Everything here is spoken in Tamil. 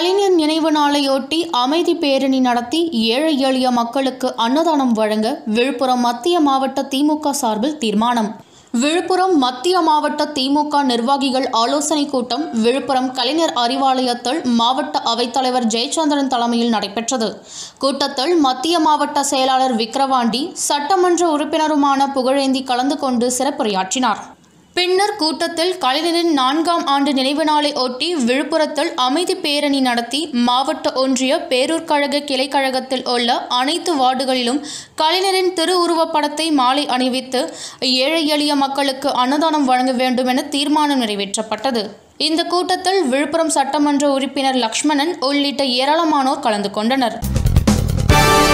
கலைஞர் நினைவு நாளையொட்டி அமைதி பேரணி நடத்தி ஏழை எளிய மக்களுக்கு அன்னதானம் வழங்க விழுப்புரம் மத்திய மாவட்ட திமுக சார்பில் தீர்மானம் விழுப்புரம் மத்திய மாவட்ட திமுக நிர்வாகிகள் ஆலோசனைக் கூட்டம் விழுப்புரம் கலைஞர் அறிவாலயத்தில் மாவட்ட அவைத்தலைவர் ஜெயச்சந்திரன் தலைமையில் நடைபெற்றது கூட்டத்தில் மத்திய மாவட்ட செயலாளர் விக்கிரவாண்டி சட்டமன்ற உறுப்பினருமான புகழேந்தி கலந்து கொண்டு சிறப்புரையாற்றினார் பின்னர் கூட்டத்தில் கலைஞரின் நான்காம் ஆண்டு நினைவு நாளை ஒட்டி விழுப்புரத்தில் அமைதி பேரணி நடத்தி மாவட்ட ஒன்றிய பேரூர் கழக கிளை கழகத்தில் உள்ள அனைத்து வார்டுகளிலும் கலைஞரின் திருவுருவப் படத்தை மாலை அணிவித்து ஏழை எளிய மக்களுக்கு அன்னதானம் வழங்க வேண்டும் என தீர்மானம் நிறைவேற்றப்பட்டது இந்த கூட்டத்தில் விழுப்புரம் சட்டமன்ற உறுப்பினர் லக்ஷ்மணன் உள்ளிட்ட ஏராளமானோர் கலந்து கொண்டனர்